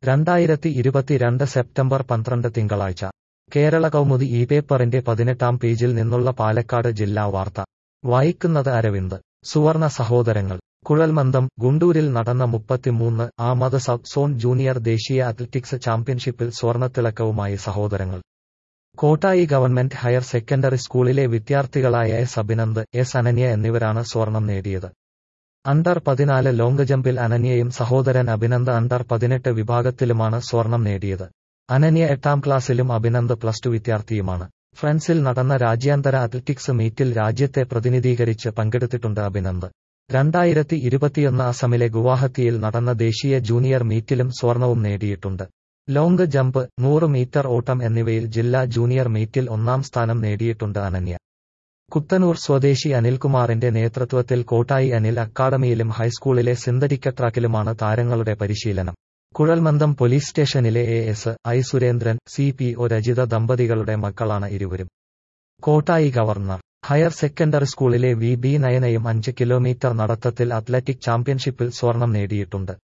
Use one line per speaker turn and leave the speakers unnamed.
രണ്ടായിരത്തി ഇരുപത്തിരണ്ട് സെപ്റ്റംബർ പന്ത്രണ്ട് തിങ്കളാഴ്ച കേരള കൗമുദി ഈ പേപ്പറിന്റെ പതിനെട്ടാം പേജിൽ നിന്നുള്ള പാലക്കാട് ജില്ലാ വാർത്ത വായിക്കുന്നത് അരവിന്ദ് സുവർണ സഹോദരങ്ങൾ കുഴൽമന്ദം ഗുണ്ടൂരിൽ നടന്ന മുപ്പത്തിമൂന്ന് ആമത് സബ് സോൺ ജൂനിയർ ദേശീയ അത്ലറ്റിക്സ് ചാമ്പ്യൻഷിപ്പിൽ സ്വർണത്തിളക്കവുമായി സഹോദരങ്ങൾ കോട്ടായി ഗവൺമെന്റ് ഹയർ സെക്കൻഡറി സ്കൂളിലെ വിദ്യാർത്ഥികളായ എസ് അഭിനന്ദ് എസ് അനന്യ എന്നിവരാണ് സ്വർണം നേടിയത് അണ്ടർ പതിനാല് ലോങ് ജമ്പിൽ അനന്യയും സഹോദരൻ അഭിനന്ദ് അണ്ടർ പതിനെട്ട് വിഭാഗത്തിലുമാണ് സ്വർണം നേടിയത് അനന്യ എട്ടാം ക്ലാസ്സിലും അഭിനന്ദ് പ്ലസ് ടു വിദ്യാർത്ഥിയുമാണ് ഫ്രാൻസിൽ നടന്ന രാജ്യാന്തര അത്ലറ്റിക്സ് മീറ്റിൽ രാജ്യത്തെ പ്രതിനിധീകരിച്ച് പങ്കെടുത്തിട്ടുണ്ട് അഭിനന്ദ് രണ്ടായിരത്തി ഇരുപത്തിയൊന്ന് അസമിലെ ഗുവാഹത്തിയിൽ നടന്ന ദേശീയ ജൂനിയർ മീറ്റിലും സ്വർണവും നേടിയിട്ടുണ്ട് ലോങ് ജമ്പ് നൂറ് മീറ്റർ ഓട്ടം എന്നിവയിൽ ജില്ലാ ജൂനിയർ മീറ്റിൽ ഒന്നാം സ്ഥാനം നേടിയിട്ടുണ്ട് അനന്യ കുത്തനൂർ സ്വദേശി അനിൽകുമാറിന്റെ നേതൃത്വത്തിൽ കോട്ടായി അനിൽ അക്കാദമിയിലും ഹൈസ്കൂളിലെ സിന്തറ്റിക് ട്രാക്കിലുമാണ് താരങ്ങളുടെ പരിശീലനം കുഴൽമന്ദം പോലീസ് സ്റ്റേഷനിലെ A S I Surendran C P O Rajitha ദമ്പതികളുടെ മക്കളാണ് ഇരുവരും കോട്ടായി ഗവർണർ ഹയർ സെക്കൻഡറി സ്കൂളിലെ വി ബി നയനയും അഞ്ച് കിലോമീറ്റർ നടത്തത്തിൽ അത്ലറ്റിക് ചാമ്പ്യൻഷിപ്പിൽ സ്വർണം നേടിയിട്ടുണ്ട്